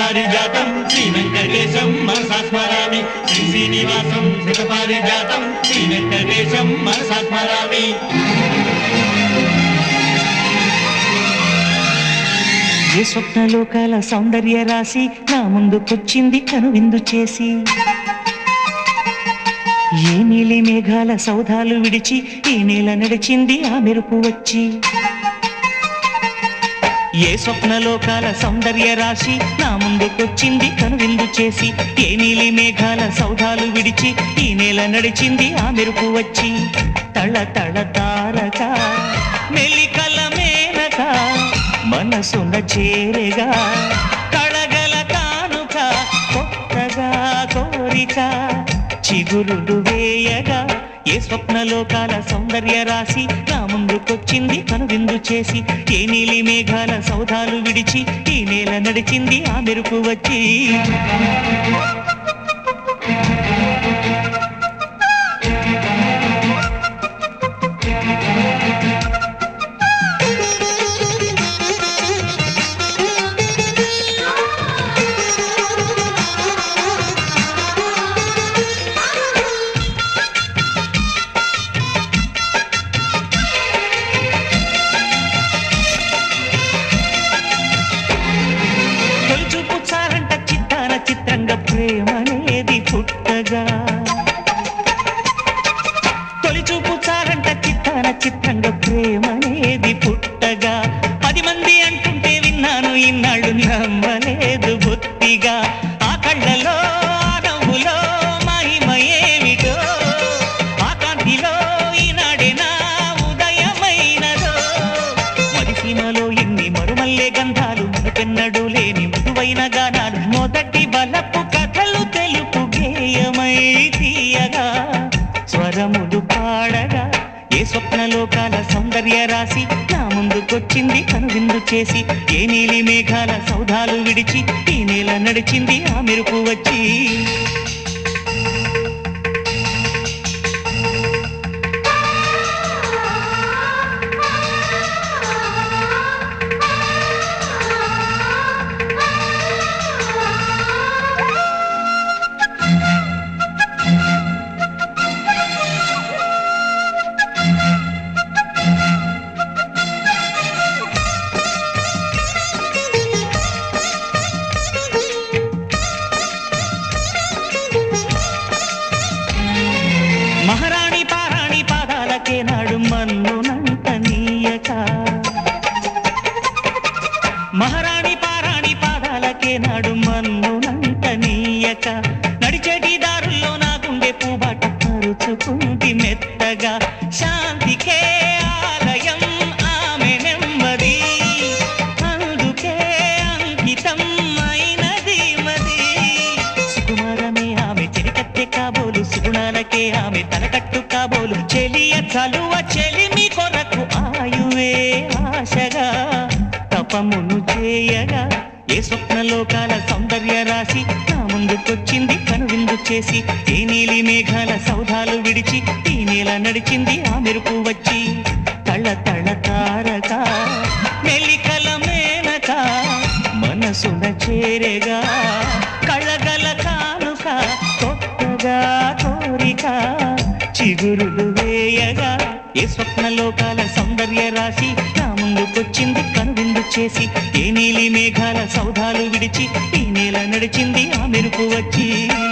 శతపారిజాతం శ్రీ వెంకటేశం మనసా స్మరామి శ్రీ శ్రీనివాసం శతపారిజాతం శ్రీ వెంకటేశం మనసా స్మరామి ఏ స్వప్నలోకాల సౌందర్య రాశి నా ముందుకొచ్చింది కనువిందు చేసి ఏ నీలి మేఘాల సౌధాలు విడిచి ఈ నేల నడిచింది ఆ మెరుపు వచ్చి ఏ స్వప్నలోకాల సౌందర్య రాశి నా ముందుకొచ్చింది కనువిందు చేసి ఏ నీలి మేఘాల సౌధాలు విడిచి ఈ నేల నడిచింది ఆ మెరుపు వచ్చి తళ తళ తారక మెలికల మేనక మనసున చేరగా కళగల కానుక కొత్తగా కోరిక చిగురులు వేయగా ఏ స్వప్నలోకాల సౌందర్య రాశి నా ముందుకొచ్చింది కనువిందు చేసి ఏ నీలి మేఘాల సౌధాలు విడిచి ఈ నేల నడిచింది ఆ మెరుపు వచ్చి తొలిచూపు చాలంట చిత్తాన చిత్రంగా ప్రేమనేది పుట్టగా తొలిచూపు చాలంట చిత్తాన చిత్రంగా ప్రేమనేది పుట్టగా పది మంది అంటుంటే విన్నాను ఇన్నాళ్ళు నమ్మలేదు బొత్తిగా ఆ కళ్ళలో ఆ నవ్వులో మహిమ ఏమిటో ఆ కాంతిలో ఈనాడే నా ఉదయమైనదో మదిసీమలో ఎన్ని మరుమల్లే గంధాలు మునుపెన్నడు లేని మృదువైన గానాలు మొదటి బలపు కథలు తెలుపు గేయమై తీయగా స్వరములు పాడగా ఏ స్వప్నలోకాల సౌందర్య రాశి నా ముందుకొచ్చింది కనువిందు చేసి ఏ నీలి మేఘాల సౌధాలు విడిచి ఈ నేల నడిచింది ఆ మెరుపు వచ్చి మహారాణి పారాణి పాదాలకే నాడు మన్నునంట నీయక మహారాణి పారాణి పాదాలకే నాడు మన్నునంట నీయక నడిచేటి దారుల్లో నా గుండె పూబాట పరుచుకుంది మెత్తగా శాంతికే ఆలయం ఆమె నెమ్మది అందుకే అంకితం అయినది మది సుకుమారమే ఆమె చెరికత్తె కాబోలు సుగుణాలకే ఆమె తలకట్టు కాబోలు చెలియ చలువ చెలిమి కొరకు ఆయువే ఆశగా తపమును చేయగా ఏ స్వప్నలోకాల సౌందర్య రాశి నా ముందుకొచ్చింది కనువిందు చేసి ఏ నీలి మేఘాల సౌధాలు విడిచి ఈ నేల నడిచింది ఆ మెరుపు వచ్చి తళ తళ తారక మెలికల మేనక మనసున చేరగా కళగల కానుక కొత్తగా కోరిక చిగురులు వేయగా ఏ స్వప్నలోకాల సౌందర్య రాశి నా ముందుకొచ్చింది కనువిందు చేసి ఏ నీలి మేఘాల సౌధాలు విడిచి ఈ నేల నడిచింది ఆ మెరుపు వచ్చి